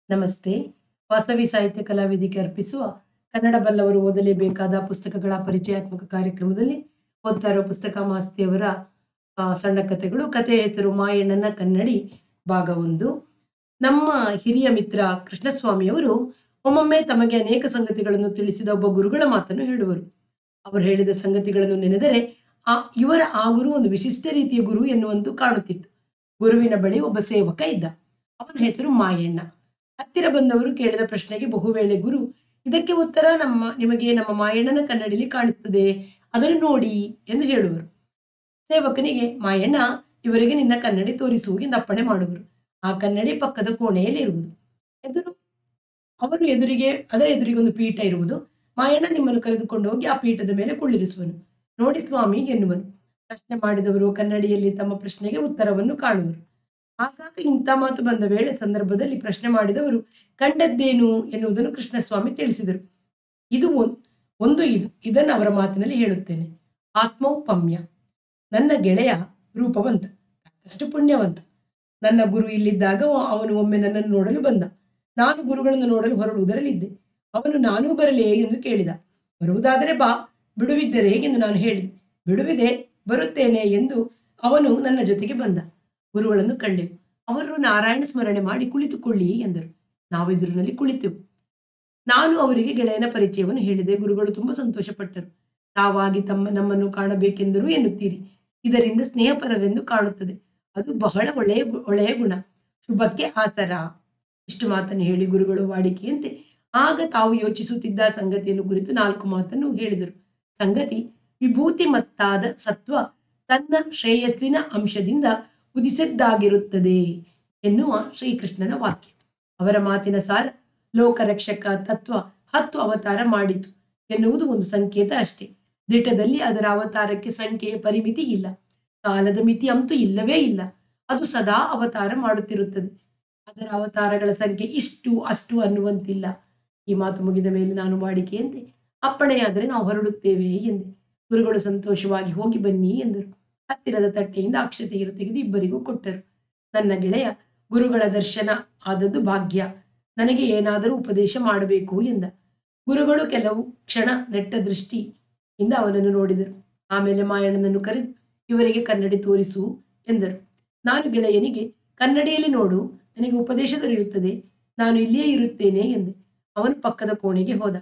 ನಮಸ್ತೆ ವಾಸವಿ ಸಾಹಿತ್ಯ ಕಲಾವೇದಿಕೆ ಅರ್ಪಿಸುವ ಕನ್ನಡ ಬಲ್ಲವರು ಓದಲೇಬೇಕಾದ ಪುಸ್ತಕಗಳ ಪರಿಚಯಾತ್ಮಕ ಕಾರ್ಯಕ್ರಮದಲ್ಲಿ ಓದ್ತಾ ಇರೋ ಪುಸ್ತಕ ಮಾಸ್ತಿಯವರ ಆ, ಸಣ್ಣ ಕಥೆಗಳು ಕಥೆಯ ಹೆಸರು ಮಾಯಣ್ಣನ ಕನ್ನಡಿ ಭಾಗ ಒಂದು ನಮ್ಮ ಹಿರಿಯ ಮಿತ್ರ ಕೃಷ್ಣಸ್ವಾಮಿಯವರು ಒಮ್ಮೊಮ್ಮೆ ತಮಗೆ ಅನೇಕ ಸಂಗತಿಗಳನ್ನು ತಿಳಿಸಿದ ಒಬ್ಬ ಗುರುಗಳ ಮಾತನ್ನು ಹೇಳುವರು ಅವರು ಹೇಳಿದ ಸಂಗತಿಗಳನ್ನು ನೆನೆದರೆ ಆ ಇವರ ಆ ಗುರು ಒಂದು ವಿಶಿಷ್ಟ ರೀತಿಯ ಗುರು ಎನ್ನುವಂತೂ ಕಾಣುತ್ತಿತ್ತು ಗುರುವಿನ ಬಳಿ ಒಬ್ಬ ಸೇವಕ ಇದ್ದ ಅವನ ಹೆಸರು ಮಾಯಣ್ಣ ಹತ್ತಿರ ಬಂದವರು ಕೇಳಿದ ಪ್ರಶ್ನೆಗೆ ಬಹುವೇಳೆ ಗುರು ಇದಕ್ಕೆ ಉತ್ತರ ನಮ್ಮ ನಿಮಗೆ ನಮ್ಮ ಮಾಯಣ್ಣನ ಕನ್ನಡಿಲಿ ಕಾಣಿಸ್ತದೆ ಅದನ್ನು ನೋಡಿ ಎಂದು ಹೇಳುವರು ಸೇವಕನಿಗೆ ಮಾಯಣ್ಣ ಇವರಿಗೆ ನಿನ್ನ ಕನ್ನಡಿ ತೋರಿಸು ಎಂದು ಅಪ್ಪಣೆ ಮಾಡುವರು ಆ ಕನ್ನಡಿ ಪಕ್ಕದ ಕೋಣೆಯಲ್ಲಿ ಇರುವುದು ಎದುರು ಅವರು ಎದುರಿಗೆ ಅದರ ಎದುರಿಗೆ ಒಂದು ಪೀಠ ಇರುವುದು ಮಾಯಣ್ಣ ನಿಮ್ಮನ್ನು ಕರೆದುಕೊಂಡು ಹೋಗಿ ಆ ಪೀಠದ ಮೇಲೆ ಕುಳ್ಳಿರಿಸುವನು ನೋಡಿ ಸ್ವಾಮಿ ಎನ್ನುವನು ಪ್ರಶ್ನೆ ಮಾಡಿದವರು ಕನ್ನಡಿಯಲ್ಲಿ ತಮ್ಮ ಪ್ರಶ್ನೆಗೆ ಉತ್ತರವನ್ನು ಕಾಣುವರು ಆಗಾಗ ಇಂಥ ಮಾತು ಬಂದ ವೇಳೆ ಸಂದರ್ಭದಲ್ಲಿ ಪ್ರಶ್ನೆ ಮಾಡಿದವರು ಕಂಡದ್ದೇನು ಎನ್ನುವುದನ್ನು ಕೃಷ್ಣಸ್ವಾಮಿ ತಿಳಿಸಿದರು ಇದು ಒನ್- ಒಂದು ಇದು ಇದನ್ನು ಅವರ ಮಾತಿನಲ್ಲಿ ಹೇಳುತ್ತೇನೆ ಆತ್ಮೌಪಮ್ಯ ನನ್ನ ಗೆಳೆಯ ರೂಪವಂತ ಅಷ್ಟು ಪುಣ್ಯವಂತ ನನ್ನ ಗುರು ಇಲ್ಲಿದ್ದಾಗ ಅವ- ಅವನು ಒಮ್ಮೆ ನನ್ನನ್ನು ನೋಡಲು ಬಂದ ನಾನು ಗುರುಗಳನ್ನು ನೋಡಲು ಹೊರಡುವುದರಲ್ಲಿದ್ದೆ ಅವನು ನಾನೂ ಬರಲೇ ಎಂದು ಕೇಳಿದ ಬರುವುದಾದರೆ ಬಾ ಬಿಡುವಿದ್ದರೆ ಎಂದು ನಾನು ಹೇಳಿದೆ ಬಿಡುವಿದೆ ಬರುತ್ತೇನೆ ಎಂದು ಅವನು ನನ್ನ ಜೊತೆಗೆ ಬಂದ ಗುರುಗಳನ್ನು ಕಂಡೆವು ಅವರು ನಾರಾಯಣ ಸ್ಮರಣೆ ಮಾಡಿ ಕುಳಿತುಕೊಳ್ಳಿ ಎಂದರು ನಾವೆದುರಿನಲ್ಲಿ ಕುಳಿತೆವು ನಾನು ಅವರಿಗೆ ಗೆಳೆಯನ ಪರಿಚಯವನ್ನು ಹೇಳಿದೆ ಗುರುಗಳು ತುಂಬಾ ಸಂತೋಷಪಟ್ಟರು ತಾವಾಗಿ ತಮ್ಮ ನಮ್ಮನ್ನು ಕಾಣಬೇಕೆಂದರು ಎನ್ನುತ್ತೀರಿ ಇದರಿಂದ ಸ್ನೇಹಪರರೆಂದು ಕಾಣುತ್ತದೆ ಅದು ಬಹಳ ಒಳ್ಳೆಯ ಗು- ಒಳ್ಳೆಯ ಗುಣ ಶುಭಕ್ಕೆ ಆತರ ಇಷ್ಟು ಮಾತನ್ನು ಹೇಳಿ ಗುರುಗಳು ವಾಡಿಕೆಯಂತೆ ಆಗ ತಾವು ಯೋಚಿಸುತ್ತಿದ್ದ ಸಂಗತಿಯನ್ನು ಕುರಿತು ನಾಲ್ಕು ಮಾತನ್ನು ಹೇಳಿದರು ಸಂಗತಿ ವಿಭೂತಿ ಮತ್ತಾದ ಸತ್ವ ತನ್ನ ಶ್ರೇಯಸ್ಸಿನ ಅಂಶದಿಂದ ಉದಿಸಿದ್ದಾಗಿರುತ್ತದೆ ಎನ್ನುವ ಶ್ರೀಕೃಷ್ಣನ ವಾಕ್ಯ ಅವರ ಮಾತಿನ ಸಾರ ಲೋಕರಕ್ಷಕ ತತ್ವ ಹತ್ತು ಅವತಾರ ಮಾಡಿತು ಎನ್ನುವುದು ಒಂದು ಸಂಕೇತ ಅಷ್ಟೇ ದಿಟದಲ್ಲಿ ಅದರ ಅವತಾರಕ್ಕೆ ಸಂಖ್ಯೆಯ ಪರಿಮಿತಿ ಇಲ್ಲ ಕಾಲದ ಮಿತಿ ಅಂತೂ ಇಲ್ಲವೇ ಇಲ್ಲ ಅದು ಸದಾ ಅವತಾರ ಮಾಡುತ್ತಿರುತ್ತದೆ ಅದರ ಅವತಾರಗಳ ಸಂಖ್ಯೆ ಇಷ್ಟು ಅಷ್ಟು ಅನ್ನುವಂತಿಲ್ಲ ಈ ಮಾತು ಮುಗಿದ ಮೇಲೆ ನಾನು ವಾಡಿಕೆಯಂತೆ ಅಪ್ಪಣೆಯಾದರೆ ನಾವು ಹೊರಡುತ್ತೇವೆ ಎಂದೆ ಗುರುಗಳು ಸಂತೋಷವಾಗಿ ಹೋಗಿ ಬನ್ನಿ ಎಂದರು ಹತ್ತಿರದ ತಟ್ಟೆಯಿಂದ ಅಕ್ಷತೆಯನ್ನು ತೆಗೆದು ಇಬ್ಬರಿಗೂ ಕೊಟ್ಟರು ನನ್ನ ಗೆಳೆಯ ಗುರುಗಳ ದರ್ಶನ ಆದದ್ದು ಭಾಗ್ಯ ನನಗೆ ಏನಾದರೂ ಉಪದೇಶ ಮಾಡಬೇಕು ಎಂದ ಗುರುಗಳು ಕೆಲವು ಕ್ಷಣ ನೆಟ್ಟ ದೃಷ್ಟಿಯಿಂದ ಅವನನ್ನು ನೋಡಿದರು ಆಮೇಲೆ ಮಾಯಣ್ಣನನ್ನು ಕರೆದು ಇವರಿಗೆ ಕನ್ನಡಿ ತೋರಿಸು ಎಂದರು ನಾನು ಗೆಳೆಯನಿಗೆ ಕನ್ನಡಿಯಲ್ಲಿ ನೋಡು ನನಗೆ ಉಪದೇಶ ದೊರೆಯುತ್ತದೆ ನಾನು ಇಲ್ಲಿಯೇ ಇರುತ್ತೇನೆ ಎಂದೆ ಅವನು ಪಕ್ಕದ ಕೋಣೆಗೆ ಹೋದ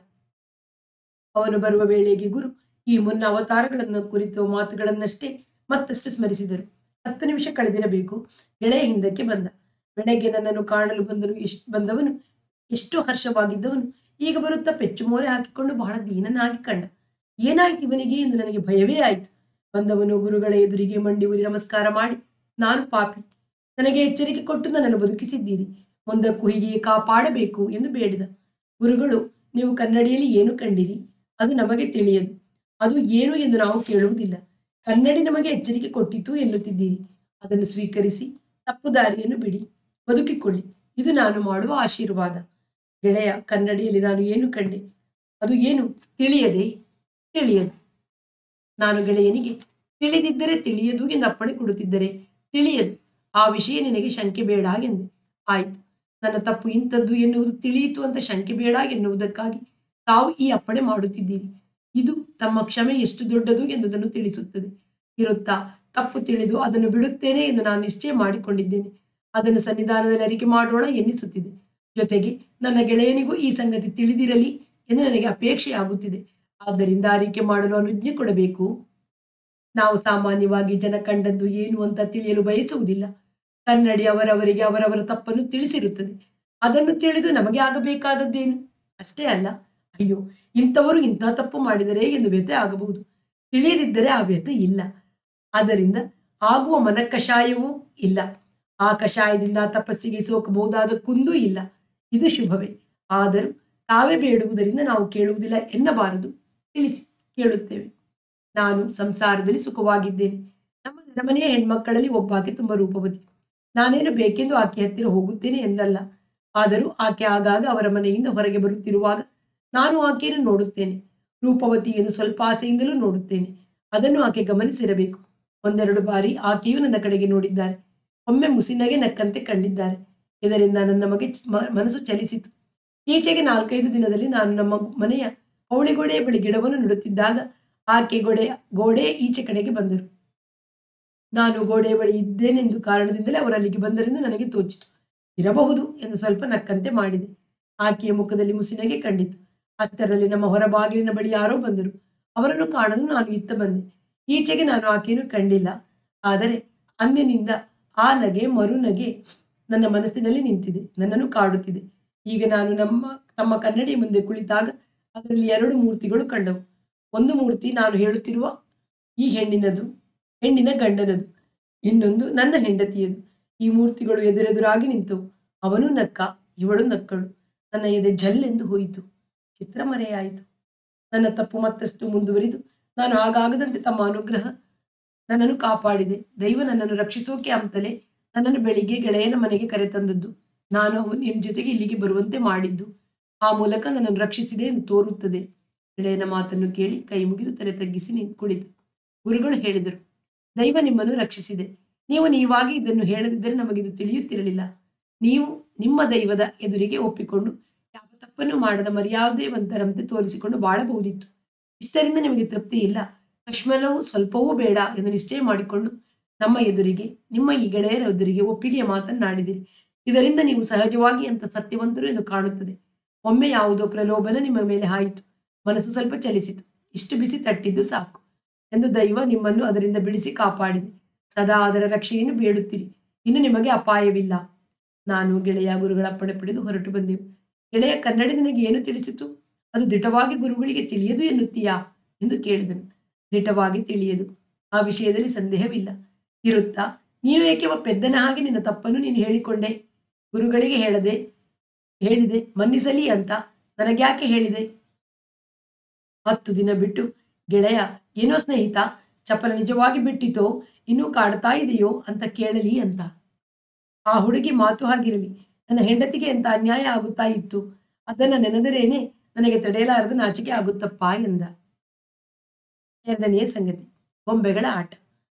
ಅವನು ಬರುವ ವೇಳೆಗೆ ಗುರು ಈ ಮುನ್ನ ಅವತಾರಗಳನ್ನು ಕುರಿತು ಮಾತುಗಳನ್ನಷ್ಟೇ ಮತ್ತಷ್ಟು ಸ್ಮರಿಸಿದರು ಹತ್ತು ನಿಮಿಷ ಕಳೆದಿರಬೇಕು ಗೆಳೆಯ ಹಿಂದಕ್ಕೆ ಬಂದ ಬೆಳಗ್ಗೆ ನನ್ನನ್ನು ಕಾಣಲು ಬಂದನು ಎಷ್ಟು ಬಂದವನು ಎಷ್ಟು ಹರ್ಷವಾಗಿದ್ದವನು ಈಗ ಬರುತ್ತಾ ಪೆಚ್ಚು ಮೋರೆ ಹಾಕಿಕೊಂಡು ಬಹಳ ದೀನನಾಗಿ ಕಂಡ ಏನಾಯ್ತು ಇವನಿಗೆ ಎಂದು ನನಗೆ ಭಯವೇ ಆಯಿತು ಬಂದವನು ಗುರುಗಳ ಎದುರಿಗೆ ಮಂಡಿ ಉರಿ ನಮಸ್ಕಾರ ಮಾಡಿ ನಾನು ಪಾಪಿ ನನಗೆ ಎಚ್ಚರಿಕೆ ಕೊಟ್ಟು ನನ್ನನ್ನು ಬದುಕಿಸಿದ್ದೀರಿ ಮುಂದಕ್ಕೂ ಹೀಗೆ ಕಾಪಾಡಬೇಕು ಎಂದು ಬೇಡಿದ ಗುರುಗಳು ನೀವು ಕನ್ನಡಿಯಲ್ಲಿ ಏನು ಕಂಡಿರಿ ಅದು ನಮಗೆ ತಿಳಿಯದು ಅದು ಏನು ಎಂದು ನಾವು ಕೇಳುವುದಿಲ್ಲ ಕನ್ನಡಿ ನಮಗೆ ಎಚ್ಚರಿಕೆ ಕೊಟ್ಟಿತು ಎನ್ನುತ್ತಿದ್ದೀರಿ ಅದನ್ನು ಸ್ವೀಕರಿಸಿ ತಪ್ಪು ದಾರಿಯನ್ನು ಬಿಡಿ ಬದುಕಿಕೊಳ್ಳಿ ಇದು ನಾನು ಮಾಡುವ ಆಶೀರ್ವಾದ ಗೆಳೆಯ ಕನ್ನಡಿಯಲ್ಲಿ ನಾನು ಏನು ಕಂಡೆ ಅದು ಏನು ತಿಳಿಯದೆ ತಿಳಿಯದು ನಾನು ಗೆಳೆಯನಿಗೆ ತಿಳಿದಿದ್ದರೆ ತಿಳಿಯದು ಎಂದು ಅಪ್ಪಣೆ ಕೊಡುತ್ತಿದ್ದರೆ ತಿಳಿಯದು ಆ ವಿಷಯ ನಿನಗೆ ಶಂಕೆ ಬೇಡ ಎಂದೆ ಆಯ್ತು ನನ್ನ ತಪ್ಪು ಇಂಥದ್ದು ಎನ್ನುವುದು ತಿಳಿಯಿತು ಅಂತ ಶಂಕೆ ಬೇಡ ಎನ್ನುವುದಕ್ಕಾಗಿ ತಾವು ಈ ಅಪ್ಪಣೆ ಮಾಡುತ್ತಿದ್ದೀರಿ ಇದು ತಮ್ಮ ಕ್ಷಮೆ ಎಷ್ಟು ದೊಡ್ಡದು ಎಂಬುದನ್ನು ತಿಳಿಸುತ್ತದೆ ಇರುತ್ತಾ ತಪ್ಪು ತಿಳಿದು ಅದನ್ನು ಬಿಡುತ್ತೇನೆ ಎಂದು ನಾನು ನಿಶ್ಚಯ ಮಾಡಿಕೊಂಡಿದ್ದೇನೆ ಅದನ್ನು ಸನ್ನಿಧಾನದಲ್ಲಿ ಅರಿಕೆ ಮಾಡೋಣ ಎನ್ನಿಸುತ್ತಿದೆ ಜೊತೆಗೆ ನನ್ನ ಗೆಳೆಯನಿಗೂ ಈ ಸಂಗತಿ ತಿಳಿದಿರಲಿ ಎಂದು ನನಗೆ ಅಪೇಕ್ಷೆಯಾಗುತ್ತಿದೆ ಆದ್ದರಿಂದ ಅರಿಕೆ ಮಾಡಲು ಅನುಜ್ಞೆ ಕೊಡಬೇಕು ನಾವು ಸಾಮಾನ್ಯವಾಗಿ ಜನ ಕಂಡದ್ದು ಏನು ಅಂತ ತಿಳಿಯಲು ಬಯಸುವುದಿಲ್ಲ ಕನ್ನಡಿ ಅವರವರಿಗೆ ಅವರವರ ತಪ್ಪನ್ನು ತಿಳಿಸಿರುತ್ತದೆ ಅದನ್ನು ತಿಳಿದು ನಮಗೆ ಆಗಬೇಕಾದದ್ದೇನು ಅಷ್ಟೇ ಅಲ್ಲ ಅಯ್ಯೋ ಇಂಥವರು ಇಂಥ ತಪ್ಪು ಮಾಡಿದರೆ ಎಂದು ವ್ಯತೆ ಆಗಬಹುದು ತಿಳಿಯದಿದ್ದರೆ ಆ ವ್ಯತೆ ಇಲ್ಲ ಆದ್ದರಿಂದ ಆಗುವ ಮನಕಷಾಯವೂ ಇಲ್ಲ ಆ ಕಷಾಯದಿಂದ ತಪಸ್ಸಿಗೆ ಸೋಕಬಹುದಾದ ಕುಂದೂ ಇಲ್ಲ ಇದು ಶುಭವೇ ಆದರೂ ತಾವೇ ಬೇಡುವುದರಿಂದ ನಾವು ಕೇಳುವುದಿಲ್ಲ ಎನ್ನಬಾರದು ತಿಳಿಸಿ ಕೇಳುತ್ತೇವೆ ನಾನು ಸಂಸಾರದಲ್ಲಿ ಸುಖವಾಗಿದ್ದೇನೆ ನಮ್ಮ ನೆರೆಮನೆಯ ಹೆಣ್ಮಕ್ಕಳಲ್ಲಿ ಒಬ್ಬಾಕೆ ತುಂಬಾ ರೂಪವತಿ ನಾನೇನು ಬೇಕೆಂದು ಆಕೆ ಹತ್ತಿರ ಹೋಗುತ್ತೇನೆ ಎಂದಲ್ಲ ಆದರೂ ಆಕೆ ಆಗಾಗ ಅವರ ಮನೆಯಿಂದ ಹೊರಗೆ ಬರುತ್ತಿರುವಾಗ ನಾನು ಆಕೆಯನ್ನು ನೋಡುತ್ತೇನೆ ರೂಪವತಿ ಎಂದು ಸ್ವಲ್ಪ ಆಸೆಯಿಂದಲೂ ನೋಡುತ್ತೇನೆ ಅದನ್ನು ಆಕೆ ಗಮನಿಸಿರಬೇಕು ಒಂದೆರಡು ಬಾರಿ ಆಕೆಯೂ ನನ್ನ ಕಡೆಗೆ ನೋಡಿದ್ದಾರೆ ಒಮ್ಮೆ ಮುಸಿನಗೆ ನಕ್ಕಂತೆ ಕಂಡಿದ್ದಾರೆ ಇದರಿಂದ ನನ್ನ ಮಗೆ ಮ- ಮನಸ್ಸು ಚಲಿಸಿತು ಈಚೆಗೆ ನಾಲ್ಕೈದು ದಿನದಲ್ಲಿ ನಾನು ನಮ್ಮ ಮನೆಯ ಕೌಳಿಗೋಡೆಯ ಬಳಿ ಗಿಡವನ್ನು ನೆಡುತ್ತಿದ್ದಾಗ ಆಕೆ ಗೋಡೆ ಗೋಡೆ ಈಚೆ ಕಡೆಗೆ ಬಂದರು ನಾನು ಗೋಡೆಯ ಬಳಿ ಇದ್ದೇನೆಂದು ಕಾರಣದಿಂದಲೇ ಅವರು ಅಲ್ಲಿಗೆ ಬಂದರೆಂದು ನನಗೆ ತೋಚಿತು ಇರಬಹುದು ಎಂದು ಸ್ವಲ್ಪ ನಕ್ಕಂತೆ ಮಾಡಿದೆ ಆಕೆಯ ಮುಖದಲ್ಲಿ ಮುಸಿನಗೆ ಕಂಡಿತು ಅಷ್ಟರಲ್ಲಿ ನಮ್ಮ ಹೊರಬಾಗಿಲಿನ ಬಳಿ ಯಾರೋ ಬಂದರು ಅವರನ್ನು ಕಾಣಲು ನಾನು ಇತ್ತ ಬಂದೆ ಈಚೆಗೆ ನಾನು ಆಕೆಯನ್ನು ಕಂಡಿಲ್ಲ ಆದರೆ ಅಂದಿನಿಂದ ಆ ನಗೆ ಮರುನಗೆ ನನ್ನ ಮನಸ್ಸಿನಲ್ಲಿ ನಿಂತಿದೆ ನನ್ನನ್ನು ಕಾಡುತ್ತಿದೆ ಈಗ ನಾನು ನಮ್ಮ ತಮ್ಮ ಕನ್ನಡಿ ಮುಂದೆ ಕುಳಿತಾಗ ಅದರಲ್ಲಿ ಎರಡು ಮೂರ್ತಿಗಳು ಕಂಡವು ಒಂದು ಮೂರ್ತಿ ನಾನು ಹೇಳುತ್ತಿರುವ ಈ ಹೆಣ್ಣಿನದು ಹೆಣ್ಣಿನ ಗಂಡನದು ಇನ್ನೊಂದು ನನ್ನ ಹೆಂಡತಿಯದು ಈ ಮೂರ್ತಿಗಳು ಎದುರೆದುರಾಗಿ ನಿಂತವು ಅವನು ನಕ್ಕ ಇವಳು ನಕ್ಕಳು ನನ್ನ ಎದೆ ಜಲ್ಲೆಂದು ಹೋಯಿತು ಚಿತ್ರಮರೆಯಾಯಿತು ನನ್ನ ತಪ್ಪು ಮತ್ತಷ್ಟು ಮುಂದುವರಿದು ನಾನು ಹಾಗಾಗದಂತೆ ತಮ್ಮ ಅನುಗ್ರಹ ನನ್ನನ್ನು ಕಾಪಾಡಿದೆ ದೈವ ನನ್ನನ್ನು ರಕ್ಷಿಸೋಕೆ ಅಂತಲೇ ನನ್ನನ್ನು ಬೆಳಿಗ್ಗೆ ಗೆಳೆಯನ ಮನೆಗೆ ಕರೆತಂದದ್ದು ನಾನು ಅವನು ನಿನ್ನ ಜೊತೆಗೆ ಇಲ್ಲಿಗೆ ಬರುವಂತೆ ಮಾಡಿದ್ದು ಆ ಮೂಲಕ ನನ್ನನ್ನು ರಕ್ಷಿಸಿದೆ ಎಂದು ತೋರುತ್ತದೆ ಗೆಳೆಯನ ಮಾತನ್ನು ಕೇಳಿ ಕೈ ಮುಗಿದು ತಲೆ ತಗ್ಗಿಸಿ ನಿಂತು ಕುಳಿತು ಗುರುಗಳು ಹೇಳಿದರು ದೈವ ನಿಮ್ಮನ್ನು ರಕ್ಷಿಸಿದೆ ನೀವು ನೀವಾಗಿ ಇದನ್ನು ಹೇಳದಿದ್ದರೆ ನಮಗಿದು ತಿಳಿಯುತ್ತಿರಲಿಲ್ಲ ನೀವು ನಿಮ್ಮ ದೈವದ ಎದುರಿಗೆ ಒಪ್ಪಿಕೊಂಡು ಯಾವ ತಪ್ಪನ್ನು ಮಾಡದ ಮರ್ಯಾದೆವಂತರಂತೆ ತೋರಿಸಿಕೊಂಡು ಬಾಳಬಹುದಿತ್ತು ಇಷ್ಟರಿಂದ ನಿಮಗೆ ತೃಪ್ತಿ ಇಲ್ಲ ಕಶ್ಮಲವು ಸ್ವಲ್ಪವೂ ಬೇಡ ಎಂದು ನಿಶ್ಚಯ ಮಾಡಿಕೊಂಡು ನಮ್ಮ ಎದುರಿಗೆ ನಿಮ್ಮ ಈ ಗೆಳೆಯರ ಎದುರಿಗೆ ಒಪ್ಪಿಗೆಯ ಮಾತನ್ನಾಡಿದಿರಿ ಇದರಿಂದ ನೀವು ಸಹಜವಾಗಿ ಅಂತ ಸತ್ಯವಂತರು ಎಂದು ಕಾಣುತ್ತದೆ ಒಮ್ಮೆ ಯಾವುದೋ ಪ್ರಲೋಭನ ನಿಮ್ಮ ಮೇಲೆ ಹಾಯಿತು ಮನಸ್ಸು ಸ್ವಲ್ಪ ಚಲಿಸಿತು ಇಷ್ಟು ಬಿಸಿ ತಟ್ಟಿದ್ದು ಸಾಕು ಎಂದು ದೈವ ನಿಮ್ಮನ್ನು ಅದರಿಂದ ಬಿಡಿಸಿ ಕಾಪಾಡಿದೆ ಸದಾ ಅದರ ರಕ್ಷೆಯನ್ನು ಬೇಡುತ್ತೀರಿ ಇನ್ನು ನಿಮಗೆ ಅಪಾಯವಿಲ್ಲ ನಾನು ಗೆಳೆಯ ಗುರುಗಳ ಅಪ್ಪಣೆ ಪಡೆದು ಹೊರಟು ಬಂದೆವು ಗೆಳೆಯ ಕನ್ನಡಿ ನಿನಗೆ ಏನು ತಿಳಿಸಿತು ಅದು ದಿಟವಾಗಿ ಗುರುಗಳಿಗೆ ತಿಳಿಯದು ಎನ್ನುತ್ತೀಯಾ ಎಂದು ಕೇಳಿದನು ದಿಟವಾಗಿ ತಿಳಿಯದು ಆ ವಿಷಯದಲ್ಲಿ ಸಂದೇಹವಿಲ್ಲ ಇರುತ್ತಾ ನೀನು ಏಕೆ ಒಬ್ಬ ಪೆದ್ದನ ಹಾಗೆ ನಿನ್ನ ತಪ್ಪನ್ನು ನೀನು ಹೇಳಿಕೊಂಡೆ ಗುರುಗಳಿಗೆ ಹೇಳದೆ ಹೇಳಿದೆ ಮನ್ನಿಸಲಿ ಅಂತ ನನಗ್ಯಾಕೆ ಹೇಳಿದೆ ಹತ್ತು ದಿನ ಬಿಟ್ಟು ಗೆಳೆಯ ಏನೋ ಸ್ನೇಹಿತ ಚಪಲ ನಿಜವಾಗಿ ಬಿಟ್ಟಿತೋ ಇನ್ನೂ ಕಾಡ್ತಾ ಇದೆಯೋ ಅಂತ ಕೇಳಲಿ ಅಂತ ಆ ಹುಡುಗಿ ಮಾತು ಹಾಗಿರಲಿ ನನ್ನ ಹೆಂಡತಿಗೆ ಎಂತ ಅನ್ಯಾಯ ಆಗುತ್ತಾ ಇತ್ತು ಅದನ್ನ ನೆನೆದರೇನೆ ನನಗೆ ತಡೆಯಲಾರದ ನಾಚಿಕೆ ಆಗುತ್ತಪ್ಪ ಎಂದ ಎರಡನೆಯ ಸಂಗತಿ ಗೊಂಬೆಗಳ ಆಟ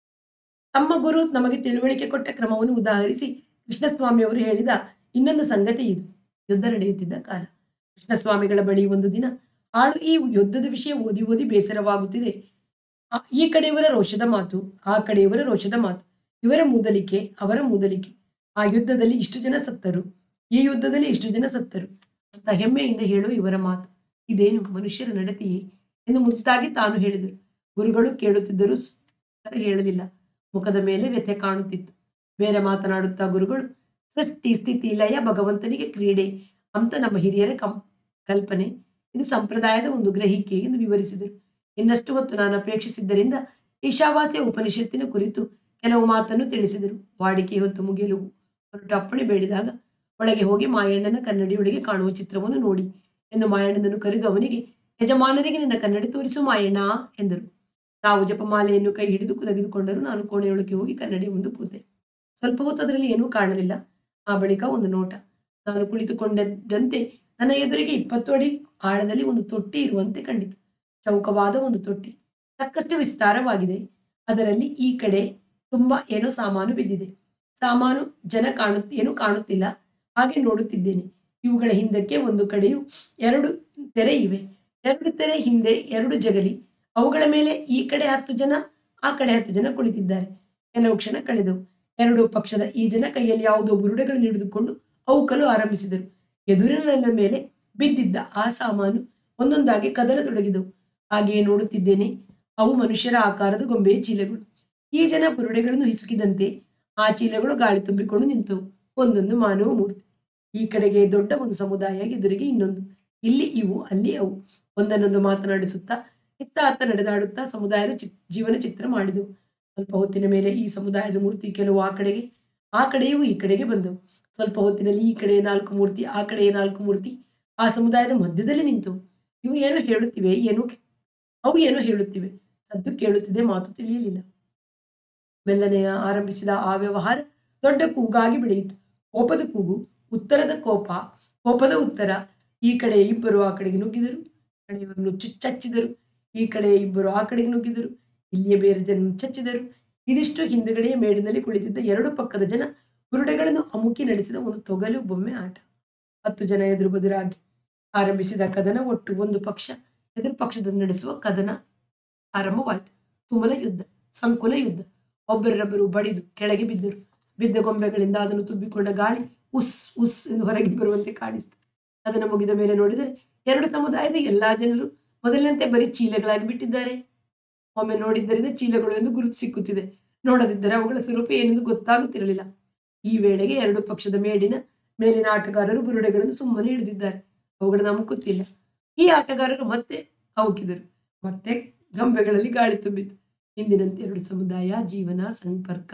ತಮ್ಮ ಗುರು ನಮಗೆ ತಿಳುವಳಿಕೆ ಕೊಟ್ಟ ಕ್ರಮವನ್ನು ಉದಾಹರಿಸಿ ಕೃಷ್ಣಸ್ವಾಮಿಯವರು ಹೇಳಿದ ಇನ್ನೊಂದು ಸಂಗತಿ ಇದು ಯುದ್ಧ ನಡೆಯುತ್ತಿದ್ದ ಕಾಲ ಕೃಷ್ಣಸ್ವಾಮಿಗಳ ಬಳಿ ಒಂದು ದಿನ ಆಳು ಈ ಯುದ್ಧದ ವಿಷಯ ಓದಿ ಓದಿ ಬೇಸರವಾಗುತ್ತಿದೆ ಆ- ಈ ಕಡೆಯವರ ರೋಷದ ಮಾತು ಆ ಕಡೆಯವರ ರೋಷದ ಮಾತು ಇವರ ಮೂದಲಿಕೆ ಅವರ ಮೂದಲಿಕೆ ಆ ಯುದ್ಧದಲ್ಲಿ ಇಷ್ಟು ಜನ ಸತ್ತರು ಈ ಯುದ್ಧದಲ್ಲಿ ಇಷ್ಟು ಜನ ಸತ್ತರು ಅಂತ ಹೆಮ್ಮೆಯಿಂದ ಹೇಳುವ ಇವರ ಮಾತು ಇದೇನು ಮನುಷ್ಯರ ನಡತೆಯೇ ಎಂದು ಮುದ್ದಾಗಿ ತಾನು ಹೇಳಿದರು ಗುರುಗಳು ಕೇಳುತ್ತಿದ್ದರೂ ಉತ್ತರ ಹೇಳಲಿಲ್ಲ ಮುಖದ ಮೇಲೆ ವ್ಯಥೆ ಕಾಣುತ್ತಿತ್ತು ಬೇರೆ ಮಾತನಾಡುತ್ತಾ ಗುರುಗಳು ಸೃಷ್ಟಿ ಸ್ಥಿತಿ ಲಯ ಭಗವಂತನಿಗೆ ಕ್ರೀಡೆ ಅಂತ ನಮ್ಮ ಹಿರಿಯರ ಕಂ ಕಲ್ಪನೆ ಇದು ಸಂಪ್ರದಾಯದ ಒಂದು ಗ್ರಹಿಕೆ ಎಂದು ವಿವರಿಸಿದರು ಇನ್ನಷ್ಟು ಹೊತ್ತು ನಾನು ಅಪೇಕ್ಷಿಸಿದ್ದರಿಂದ ಈಶಾವಾಸ್ಯ ಉಪನಿಷತ್ತಿನ ಕುರಿತು ಕೆಲವು ಮಾತನ್ನು ತಿಳಿಸಿದರು ವಾಡಿಕೆ ಹೊತ್ತು ಮುಗಿಯಲು ಹೊರಟು ಅಪ್ಪಣೆ ಬೇಡಿದಾಗ ಒಳಗೆ ಹೋಗಿ ಮಾಯಣ್ಣನ ಕನ್ನಡಿಯೊಳಗೆ ಕಾಣುವ ಚಿತ್ರವನ್ನು ನೋಡಿ ಎಂದು ಮಾಯಣ್ಣನನ್ನು ಕರೆದು ಅವನಿಗೆ ಯಜಮಾನರಿಗೆ ನಿನ್ನ ಕನ್ನಡಿ ತೋರಿಸು ಮಾಯಣ್ಣ ಎಂದರು ತಾವು ಜಪಮಾಲೆಯನ್ನು ಕೈ ಹಿಡಿದು ತೆಗೆದುಕೊಂಡರು ನಾನು ಕೋಣೆಯೊಳಗೆ ಹೋಗಿ ಕನ್ನಡಿ ಮುಂದೆ ಕೂತೆ ಸ್ವಲ್ಪ ಹೊತ್ತು ಅದರಲ್ಲಿ ಏನೂ ಕಾಣಲಿಲ್ಲ ಆ ಬಳಿಕ ಒಂದು ನೋಟ ನಾನು ಕುಳಿತುಕೊಂಡಂತೆ ನನ್ನ ಎದುರಿಗೆ ಇಪ್ಪತ್ತು ಅಡಿ ಆಳದಲ್ಲಿ ಒಂದು ತೊಟ್ಟಿ ಇರುವಂತೆ ಕಂಡಿತು ಚೌಕವಾದ ಒಂದು ತೊಟ್ಟಿ ಸಾಕಷ್ಟು ವಿಸ್ತಾರವಾಗಿದೆ ಅದರಲ್ಲಿ ಈ ಕಡೆ ತುಂಬಾ ಏನೋ ಸಾಮಾನು ಬಿದ್ದಿದೆ ಸಾಮಾನು ಜನ ಕಾಣುತ್ತ ಏನು ಕಾಣುತ್ತಿಲ್ಲ ಹಾಗೆ ನೋಡುತ್ತಿದ್ದೇನೆ ಇವುಗಳ ಹಿಂದಕ್ಕೆ ಒಂದು ಕಡೆಯು ಎರಡು ತೆರೆ ಇವೆ ಎರಡು ತೆರೆ ಹಿಂದೆ ಎರಡು ಜಗಲಿ ಅವುಗಳ ಮೇಲೆ ಈ ಕಡೆ ಹತ್ತು ಜನ ಆ ಕಡೆ ಹತ್ತು ಜನ ಕುಳಿತಿದ್ದಾರೆ ಕೆಲವು ಕ್ಷಣ ಕಳೆದವು ಎರಡು ಪಕ್ಷದ ಈ ಜನ ಕೈಯಲ್ಲಿ ಯಾವುದೋ ಬುರುಡೆಗಳನ್ನು ಹಿಡಿದುಕೊಂಡು ಅವುಕಲು ಆರಂಭಿಸಿದರು ಎದುರಿನ ನನ್ನ ಮೇಲೆ ಬಿದ್ದಿದ್ದ ಆ ಸಾಮಾನು ಒಂದೊಂದಾಗಿ ಕದಲತೊಡಗಿದವು ಹಾಗೆಯೇ ನೋಡುತ್ತಿದ್ದೇನೆ ಅವು ಮನುಷ್ಯರ ಆಕಾರದ ಗೊಂಬೆಯ ಚೀಲಗಳು ಈ ಜನ ಬುರುಡೆಗಳನ್ನು ಹಿಸುಕಿದಂತೆ ಆ ಚೀಲಗಳು ಗಾಳಿ ತುಂಬಿಕೊಂಡು ನಿಂತವು ಒಂದೊಂದು ಮಾನವ ಮೂರ್ತಿ ಈ ಕಡೆಗೆ ದೊಡ್ಡ ಒಂದು ಸಮುದಾಯ ಎದುರಿಗೆ ಇನ್ನೊಂದು ಇಲ್ಲಿ ಇವು ಅಲ್ಲಿ ಅವು ಒಂದನ್ನೊಂದು ಮಾತನಾಡಿಸುತ್ತಾ ಇತ್ತ ಅತ್ತ ನಡೆದಾಡುತ್ತಾ ಸಮುದಾಯದ ಚಿ ಜೀವನ ಚಿತ್ರ ಮಾಡಿದವು ಸ್ವಲ್ಪ ಹೊತ್ತಿನ ಮೇಲೆ ಈ ಸಮುದಾಯದ ಮೂರ್ತಿ ಕೆಲವು ಆ ಕಡೆಗೆ ಆ ಕಡೆಯೂ ಈ ಕಡೆಗೆ ಬಂದವು ಸ್ವಲ್ಪ ಹೊತ್ತಿನಲ್ಲಿ ಈ ಕಡೆ ನಾಲ್ಕು ಮೂರ್ತಿ ಆ ಕಡೆ ನಾಲ್ಕು ಮೂರ್ತಿ ಆ ಸಮುದಾಯದ ಮಧ್ಯದಲ್ಲಿ ನಿಂತವು ಇವು ಏನೋ ಹೇಳುತ್ತಿವೆ ಏನೋ ಅವು ಏನೋ ಹೇಳುತ್ತಿವೆ ಸದ್ದು ಕೇಳುತ್ತಿದೆ ಮಾತು ತಿಳಿಯಲಿಲ್ಲ ಮೆಲ್ಲನೆಯ ಆರಂಭಿಸಿದ ಆ ವ್ಯವಹಾರ ದೊಡ್ಡ ಕೂಗಾಗಿ ಬೆಳೆಯಿತು ಕೋಪದ ಕೂಗು ಉತ್ತರದ ಕೋಪ ಕೋಪದ ಉತ್ತರ ಈ ಕಡೆ ಇಬ್ಬರು ಆ ಕಡೆಗೆ ನುಗ್ಗಿದರು ಕಡೆಯವರನ್ನು ಚುಚ್ಚಚ್ಚಿದರು ಈ ಕಡೆ ಇಬ್ಬರು ಆ ಕಡೆಗೆ ನುಗ್ಗಿದರು ಇಲ್ಲಿಯ ಬೇರೆ ಜನ ಚಚ್ಚಿದರು ಇದಿಷ್ಟು ಹಿಂದುಗಡೆಯ ಮೇಡಿನಲ್ಲಿ ಕುಳಿತಿದ್ದ ಎರಡು ಪಕ್ಕದ ಜನ ಬುರುಡೆಗಳನ್ನು ಅಮುಕಿ ನಡೆಸಿದ ಒಂದು ತೊಗಲು ಬೊಮ್ಮೆ ಆಟ ಹತ್ತು ಜನ ಎದುರು ಬದುರಾಗಿ ಆರಂಭಿಸಿದ ಕದನ ಒಟ್ಟು ಒಂದು ಪಕ್ಷ ಎದುರು ಪಕ್ಷದ ನಡೆಸುವ ಕದನ ಆರಂಭವಾಯಿತು ತುಮಲ ಯುದ್ಧ ಸಂಕುಲ ಯುದ್ಧ ಒಬ್ಬರೊಬ್ಬರು ಬಡಿದು ಕೆಳಗೆ ಬಿದ್ದರು ಬಿದ್ದ ಗೊಂಬೆಗಳಿಂದ ಅದನ್ನು ತುಂಬಿಕೊಂಡ ಗಾಳಿ ಉಸ್ ಉಸ್ ಎಂದು ಹೊರಗೆ ಬರುವಂತೆ ಕಾಣಿಸಿತು ಅದನ್ನು ಮುಗಿದ ಮೇಲೆ ನೋಡಿದರೆ ಎರಡು ಸಮುದಾಯದ ಎಲ್ಲಾ ಜನರು ಮೊದಲಿನಂತೆ ಬರೀ ಚೀಲಗಳಾಗಿ ಬಿಟ್ಟಿದ್ದಾರೆ ಒಮ್ಮೆ ನೋಡಿದ್ದರಿಂದ ಚೀಲಗಳು ಎಂದು ಗುರುತು ಸಿಕ್ಕುತ್ತಿದೆ ನೋಡದಿದ್ದರೆ ಅವುಗಳ ಸ್ವರೂಪ ಏನೆಂದು ಗೊತ್ತಾಗುತ್ತಿರಲಿಲ್ಲ ಈ ವೇಳೆಗೆ ಎರಡು ಪಕ್ಷದ ಮೇಡಿನ ಮೇಲಿನ ಆಟಗಾರರು ಬುರುಡೆಗಳನ್ನು ಸುಮ್ಮನೆ ಹಿಡಿದಿದ್ದಾರೆ ಅವುಗಳು ನಮಗೆ ಗೊತ್ತಿಲ್ಲ ಈ ಆಟಗಾರರು ಮತ್ತೆ ಅವುಕಿದರು ಮತ್ತೆ ಗಂಬೆಗಳಲ್ಲಿ ಗಾಳಿ ತುಂಬಿತು ಇಂದಿನಂತೆ ಎರಡು ಸಮುದಾಯ ಜೀವನ ಸಂಪರ್ಕ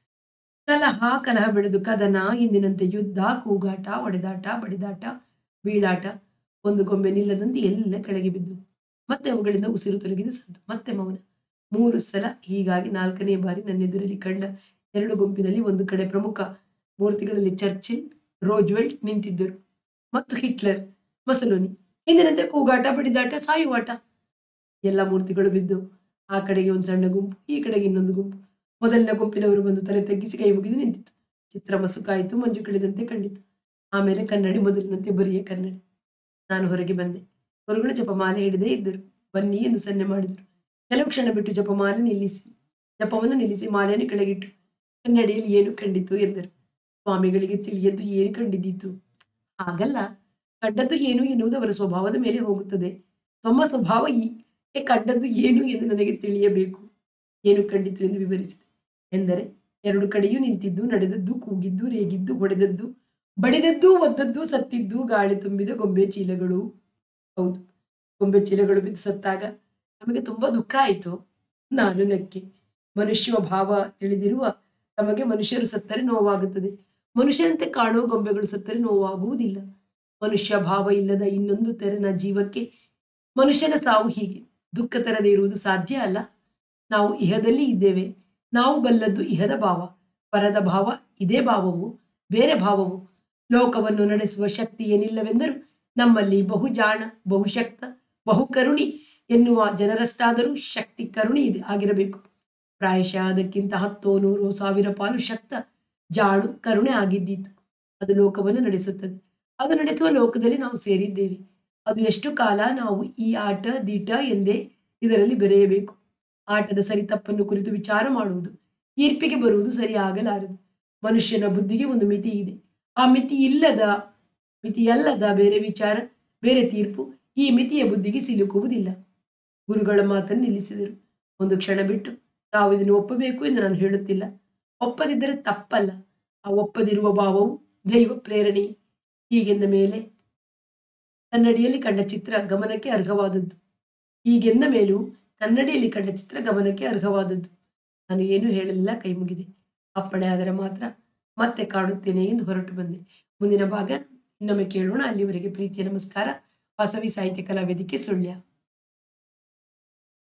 ಕಲಹ ಕಲಹ ಬೆಳೆದು ಕದನ ಇಂದಿನಂತೆ ಯುದ್ಧ ಕೂಗಾಟ ಒಡೆದಾಟ ಬಡಿದಾಟ ಬೀಳಾಟ ಒಂದು ಗೊಂಬೆ ನಿಲ್ಲದಂತೆ ಎಲ್ಲ ಕೆಳಗೆ ಬಿದ್ದು ಮತ್ತೆ ಅವುಗಳಿಂದ ಉಸಿರು ತೊಲಗಿದ ಸದ್ದು ಮತ್ತೆ ಮೌನ ಮೂರು ಸಲ ಹೀಗಾಗಿ ನಾಲ್ಕನೇ ಬಾರಿ ನನ್ನೆದುರಲ್ಲಿ ಕಂಡ ಎರಡು ಗುಂಪಿನಲ್ಲಿ ಒಂದು ಕಡೆ ಪ್ರಮುಖ ಮೂರ್ತಿಗಳಲ್ಲಿ ಚರ್ಚಿಲ್ ರೋಜ್ವೆಲ್ಟ್ ನಿಂತಿದ್ದರು ಮತ್ತು ಹಿಟ್ಲರ್ ಮಸಲೋನಿ ಇಂದಿನಂತೆ ಕೂಗಾಟ ಬಡಿದಾಟ ಸಾಯುವಾಟ ಎಲ್ಲ ಮೂರ್ತಿಗಳು ಬಿದ್ದು ಆ ಕಡೆಗೆ ಒಂದು ಸಣ್ಣ ಗುಂಪು ಈ ಕಡೆಗೆ ಇನ್ನೊಂದು ಗುಂಪು ಮೊದಲಿನ ಗುಂಪಿನವರು ಬಂದು ತಲೆ ತಗ್ಗಿಸಿ ಕೈ ಮುಗಿದು ನಿಂತಿತ್ತು ಚಿತ್ರ ಮಸುಕಾಯಿತು ಮಂಜು ಕಳೆದಂತೆ ಕಂಡಿತು ಆಮೇಲೆ ಕನ್ನಡಿ ಮೊದಲಿನಂತೆ ಬರಿಯ ಕನ್ನಡಿ ನಾನು ಹೊರಗೆ ಬಂದೆ ಗುರುಗಳು ಜಪಮಾಲೆ ಹಿಡಿದೇ ಇದ್ದರು ಬನ್ನಿ ಎಂದು ಸನ್ನೆ ಮಾಡಿದರು ಕೆಲವು ಕ್ಷಣ ಬಿಟ್ಟು ಜಪಮಾಲೆ ನಿಲ್ಲಿಸಿ ಜಪವನ್ನು ನಿಲ್ಲಿಸಿ ಮಾಲೆಯನ್ನು ಕೆಳಗಿಟ್ಟು ಕನ್ನಡಿಯಲ್ಲಿ ಏನು ಕಂಡಿತು ಎಂದರು ಸ್ವಾಮಿಗಳಿಗೆ ತಿಳಿಯದ್ದು ಏನು ಕಂಡಿದ್ದೀತು ಹಾಗಲ್ಲ ಕಂಡದ್ದು ಏನು ಎನ್ನುವುದು ಅವರ ಸ್ವಭಾವದ ಮೇಲೆ ಹೋಗುತ್ತದೆ ತಮ್ಮ ಸ್ವಭಾವ ಈ ಏ ಕಂಡದ್ದು ಏನು ಎಂದು ನನಗೆ ತಿಳಿಯಬೇಕು ಏನು ಕಂಡಿತು ಎಂದು ವಿವರಿಸಿದೆ ಎಂದರೆ ಎರಡು ಕಡೆಯೂ ನಿಂತಿದ್ದು ನಡೆದದ್ದು ಕೂಗಿದ್ದು ರೇಗಿದ್ದು ಹೊಡೆದದ್ದು ಬಡಿದದ್ದು ಒದ್ದದ್ದು ಸತ್ತಿದ್ದು ಗಾಳಿ ತುಂಬಿದ ಗೊಂಬೆ ಚೀಲಗಳು ಹೌದು ಗೊಂಬೆ ಚೀಲಗಳು ಬಿದ್ದು ಸತ್ತಾಗ ನಮಗೆ ತುಂಬಾ ದುಃಖ ಆಯಿತು ನಾನು ನಕ್ಕೆ ಮನುಷ್ಯ ಭಾವ ತಿಳಿದಿರುವ ನಮಗೆ ಮನುಷ್ಯರು ಸತ್ತರೆ ನೋವಾಗುತ್ತದೆ ಮನುಷ್ಯರಂತೆ ಕಾಣುವ ಗೊಂಬೆಗಳು ಸತ್ತರೆ ನೋವಾಗುವುದಿಲ್ಲ ಮನುಷ್ಯ ಭಾವ ಇಲ್ಲದ ಇನ್ನೊಂದು ತೆರನ ಜೀವಕ್ಕೆ ಮನುಷ್ಯನ ಸಾವು ಹೀಗೆ ದುಃಖ ತರದೇ ಇರುವುದು ಸಾಧ್ಯ ಅಲ್ಲ ನಾವು ಇಹದಲ್ಲಿ ಇದ್ದೇವೆ ನಾವು ಬಲ್ಲದ್ದು ಇಹದ ಭಾವ ಪರದ ಭಾವ ಇದೇ ಭಾವವು ಬೇರೆ ಭಾವವು ಲೋಕವನ್ನು ನಡೆಸುವ ಶಕ್ತಿ ಏನಿಲ್ಲವೆಂದರೂ ನಮ್ಮಲ್ಲಿ ಬಹುಜಾಣ ಬಹುಶಕ್ತ ಬಹುಕರುಣಿ ಎನ್ನುವ ಜನರಷ್ಟಾದರೂ ಶಕ್ತಿ ಕರುಣಿ ಇದೆ ಆಗಿರಬೇಕು ಪ್ರಾಯಶಃ ಅದಕ್ಕಿಂತ ಹತ್ತೋ ನೂರೋ ಸಾವಿರ ಪಾಲು ಶಕ್ತ ಜಾಡು ಕರುಣೆ ಆಗಿದ್ದೀತು ಅದು ಲೋಕವನ್ನು ನಡೆಸುತ್ತದೆ ಅದು ನಡೆಸುವ ಲೋಕದಲ್ಲಿ ನಾವು ಸೇರಿದ್ದೇವೆ ಅದು ಎಷ್ಟು ಕಾಲ ನಾವು ಈ ಆಟ ದೀಟ ಎಂದೇ ಇದರಲ್ಲಿ ಬೆರೆಯಬೇಕು ಆಟದ ಸರಿ ತಪ್ಪನ್ನು ಕುರಿತು ವಿಚಾರ ಮಾಡುವುದು ತೀರ್ಪಿಗೆ ಬರುವುದು ಸರಿಯಾಗಲಾರದು ಮನುಷ್ಯನ ಬುದ್ಧಿಗೆ ಒಂದು ಮಿತಿ ಇದೆ ಆ ಮಿತಿ ಇಲ್ಲದ ಮಿತಿಯಲ್ಲದ ಬೇರೆ ವಿಚಾರ ಬೇರೆ ತೀರ್ಪು ಈ ಮಿತಿಯ ಬುದ್ಧಿಗೆ ಸಿಲುಕುವುದಿಲ್ಲ ಗುರುಗಳ ಮಾತನ್ನು ನಿಲ್ಲಿಸಿದರು ಒಂದು ಕ್ಷಣ ಬಿಟ್ಟು ತಾವು ಇದನ್ನು ಒಪ್ಪಬೇಕು ಎಂದು ನಾನು ಹೇಳುತ್ತಿಲ್ಲ ಒಪ್ಪದಿದ್ದರೆ ತಪ್ಪಲ್ಲ ಆ ಒಪ್ಪದಿರುವ ಭಾವವು ದೈವ ಪ್ರೇರಣೆ ಹೀಗೆಂದ ಮೇಲೆ ಕನ್ನಡಿಯಲ್ಲಿ ಕಂಡ ಚಿತ್ರ ಗಮನಕ್ಕೆ ಅರ್ಹವಾದದ್ದು ಹೀಗೆಂದ ಮೇಲೂ ಕನ್ನಡಿಯಲ್ಲಿ ಕಂಡ ಚಿತ್ರ ಗಮನಕ್ಕೆ ಅರ್ಹವಾದದ್ದು ನಾನು ಏನು ಹೇಳಲಿಲ್ಲ ಕೈ ಮುಗಿದೆ ಅಪ್ಪಣೆ ಆದರೆ ಮಾತ್ರ ಮತ್ತೆ ಕಾಣುತ್ತೇನೆ ಎಂದು ಹೊರಟು ಬಂದೆ ಮುಂದಿನ ಭಾಗ ಇನ್ನೊಮ್ಮೆ ಕೇಳೋಣ ಅಲ್ಲಿವರೆಗೆ ಪ್ರೀತಿಯ ನಮಸ್ಕಾರ ವಾಸವಿ ಸಾಹಿತ್ಯ ಕಲಾ ವೇದಿಕೆ ಸುಳ್ಯ